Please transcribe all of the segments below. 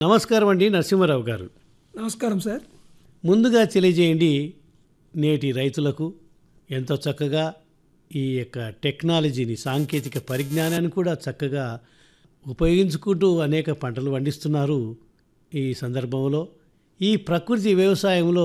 నమస్కారం అండి నరసింహారావు గారు నమస్కారం సార్ ముందుగా తెలియజేయండి నేటి రైతులకు ఎంతో చక్కగా ఈ యొక్క టెక్నాలజీని సాంకేతిక పరిజ్ఞానాన్ని కూడా చక్కగా ఉపయోగించుకుంటూ అనేక పంటలు పండిస్తున్నారు ఈ సందర్భంలో ఈ ప్రకృతి వ్యవసాయంలో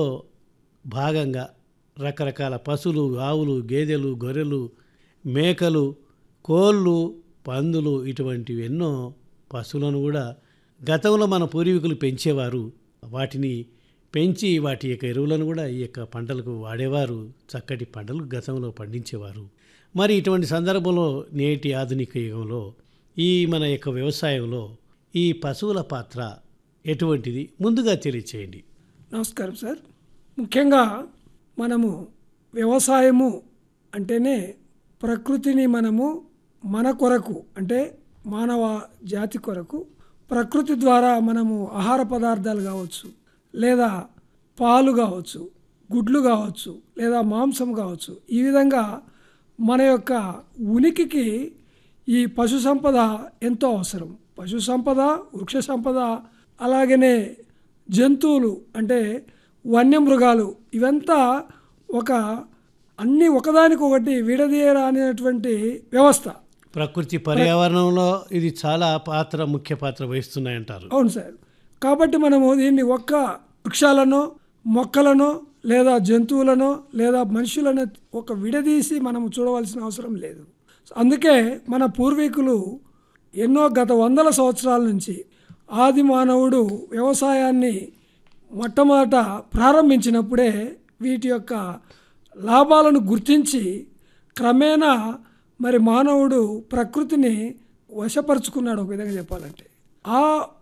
భాగంగా రకరకాల పశువులు ఆవులు గేదెలు గొర్రెలు మేకలు కోళ్ళు పందులు ఇటువంటివి ఎన్నో పశువులను కూడా గతంలో మన పూర్వీకులు పెంచేవారు వాటిని పెంచి వాటి యొక్క ఎరువులను కూడా ఈ యొక్క పంటలకు వాడేవారు చక్కటి పంటలు గతంలో పండించేవారు మరి ఇటువంటి సందర్భంలో నేటి ఆధునిక యుగంలో ఈ మన యొక్క వ్యవసాయంలో ఈ పశువుల పాత్ర ఎటువంటిది ముందుగా తెలియచేయండి నమస్కారం సార్ ముఖ్యంగా మనము వ్యవసాయము అంటేనే ప్రకృతిని మనము మన కొరకు అంటే మానవ జాతి కొరకు ప్రకృతి ద్వారా మనము ఆహార పదార్థాలు కావచ్చు లేదా పాలు కావచ్చు గుడ్లు కావచ్చు లేదా మాంసం కావచ్చు ఈ విధంగా మన యొక్క ఉనికికి ఈ పశు సంపద ఎంతో అవసరం పశు సంపద వృక్ష సంపద అలాగనే జంతువులు అంటే వన్యమృగాలు ఇవంతా ఒక అన్నీ ఒకదానికొకటి విడదీయరానిటువంటి వ్యవస్థ ప్రకృతి పర్యావరణంలో ఇది చాలా పాత్ర ముఖ్య పాత్ర వహిస్తున్నాయంటారు అవును సార్ కాబట్టి మనము దీన్ని ఒక్క వృక్షాలను మొక్కలను లేదా జంతువులను లేదా మనుషులను ఒక విడదీసి మనము చూడవలసిన అవసరం లేదు అందుకే మన పూర్వీకులు ఎన్నో గత వందల సంవత్సరాల నుంచి ఆది మానవుడు వ్యవసాయాన్ని మొట్టమొదట ప్రారంభించినప్పుడే వీటి యొక్క లాభాలను గుర్తించి క్రమేణా మరి మానవుడు ప్రకృతిని వశపరుచుకున్నాడు ఒక విధంగా చెప్పాలంటే ఆ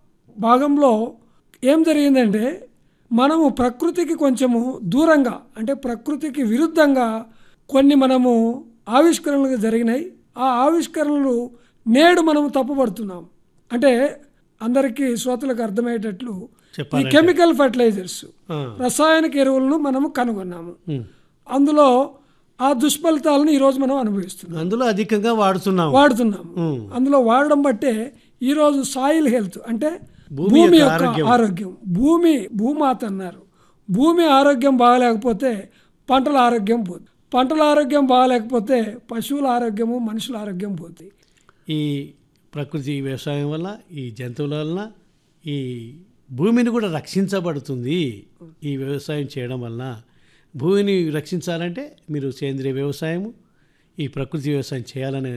భాగంలో ఏం జరిగిందంటే మనము ప్రకృతికి కొంచెము దూరంగా అంటే ప్రకృతికి విరుద్ధంగా కొన్ని మనము ఆవిష్కరణలు జరిగినాయి ఆ ఆవిష్కరణలు నేడు మనము తప్పుపడుతున్నాం అంటే అందరికీ శ్రోతలకు అర్థమయ్యేటట్లు ఈ చెప్పాలంటే. కెమికల్ ఫర్టిలైజర్స్ ఆ, రసాయనిక ఎరువులను మనము కనుగొన్నాము ఉమ్. అందులో ఆ దుష్ఫలితాలను ఈరోజు మనం అనుభవిస్తున్నాం అందులో అధికంగా వాడుతున్నాం వాడుతున్నాము ఉమ్. అందులో వాడడం బట్టే ఈరోజు సాయిల్ హెల్త్ అంటే భూమి భూమి యొక్క యొక్క ఆరోగ్యం. ఆరోగ్యం భూమి భూమాత అన్నారు భూమి ఆరోగ్యం బాగలేకపోతే పంటల ఆరోగ్యం పోతుంది పంటల ఆరోగ్యం బాగలేకపోతే పశువుల ఆరోగ్యము మనుషుల ఆరోగ్యం పోతుంది ఈ ప్రకృతి వ్యవసాయం వల్ల ఈ జంతువుల వలన ఈ భూమిని కూడా రక్షించబడుతుంది ఈ వ్యవసాయం చేయడం వలన భూమిని రక్షించాలంటే మీరు సేంద్రియ వ్యవసాయము ఈ ప్రకృతి వ్యవసాయం చేయాలనే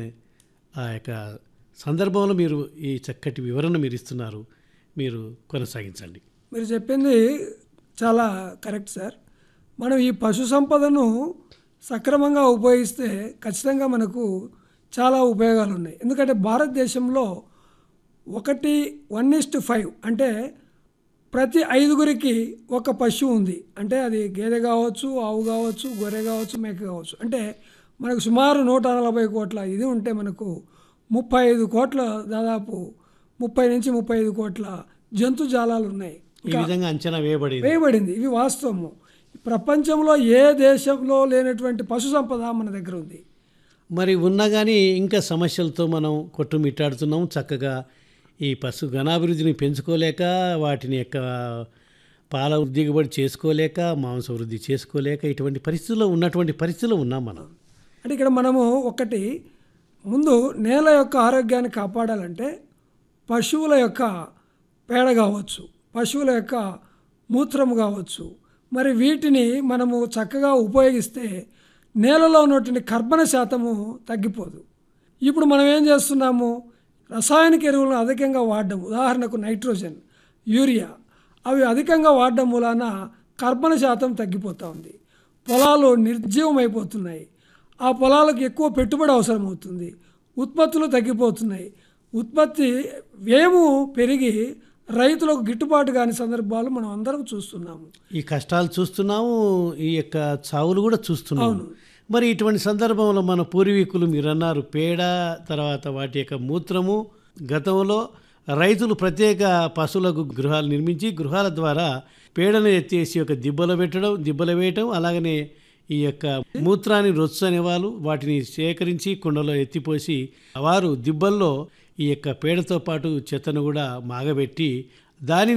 ఆ యొక్క సందర్భంలో మీరు ఈ చక్కటి వివరణ మీరు ఇస్తున్నారు మీరు కొనసాగించండి మీరు చెప్పింది చాలా కరెక్ట్ సార్ మనం ఈ పశు సంపదను సక్రమంగా ఉపయోగిస్తే ఖచ్చితంగా మనకు చాలా ఉపయోగాలు ఉన్నాయి ఎందుకంటే భారతదేశంలో ఒకటి వన్ ఇస్ట్ ఫైవ్ అంటే ప్రతి ఐదుగురికి ఒక పశువు ఉంది అంటే అది గేదె కావచ్చు ఆవు కావచ్చు గొర్రె కావచ్చు మేక కావచ్చు అంటే మనకు సుమారు నూట నలభై కోట్ల ఇది ఉంటే మనకు ముప్పై ఐదు కోట్ల దాదాపు ముప్పై నుంచి ముప్పై ఐదు కోట్ల జంతు జాలాలు ఉన్నాయి ఈ విధంగా అంచనా వేయబడింది వేయబడింది ఇవి వాస్తవము ప్రపంచంలో ఏ దేశంలో లేనటువంటి పశు సంపద మన దగ్గర ఉంది మరి ఉన్నా కానీ ఇంకా సమస్యలతో మనం కొట్టుమిట్టాడుతున్నాం చక్కగా ఈ పశు ఘనాభివృద్ధిని పెంచుకోలేక వాటిని యొక్క పాల దిగుబడి చేసుకోలేక మాంస వృద్ధి చేసుకోలేక ఇటువంటి పరిస్థితుల్లో ఉన్నటువంటి పరిస్థితుల్లో ఉన్నాం మనం అంటే ఇక్కడ మనము ఒకటి ముందు నేల యొక్క ఆరోగ్యాన్ని కాపాడాలంటే పశువుల యొక్క పేడ కావచ్చు పశువుల యొక్క మూత్రము కావచ్చు మరి వీటిని మనము చక్కగా ఉపయోగిస్తే నేలలో ఉన్నటువంటి కర్బన శాతము తగ్గిపోదు ఇప్పుడు మనం ఏం చేస్తున్నాము రసాయనిక ఎరువులను అధికంగా వాడడం ఉదాహరణకు నైట్రోజన్ యూరియా అవి అధికంగా వాడడం మూలాన కర్బన శాతం తగ్గిపోతూ ఉంది పొలాలు నిర్జీవమైపోతున్నాయి ఆ పొలాలకు ఎక్కువ పెట్టుబడి అవసరం అవుతుంది ఉత్పత్తులు తగ్గిపోతున్నాయి ఉత్పత్తి వ్యయము పెరిగి రైతులకు గిట్టుబాటు కాని సందర్భాలు మనం అందరం చూస్తున్నాము ఈ కష్టాలు చూస్తున్నాము ఈ యొక్క చావులు కూడా చూస్తున్నాము మరి ఇటువంటి సందర్భంలో మన పూర్వీకులు మీరు అన్నారు పేడ తర్వాత వాటి యొక్క మూత్రము గతంలో రైతులు ప్రత్యేక పశువులకు గృహాలు నిర్మించి గృహాల ద్వారా పేడను ఎత్తేసి ఒక దిబ్బలో పెట్టడం దిబ్బలో వేయటం అలాగనే ఈ యొక్క మూత్రాన్ని రొచ్చు అనేవాళ్ళు వాటిని సేకరించి కుండలో ఎత్తిపోసి వారు దిబ్బల్లో ఈ యొక్క పేడతో పాటు చెత్తను కూడా మాగబెట్టి దాని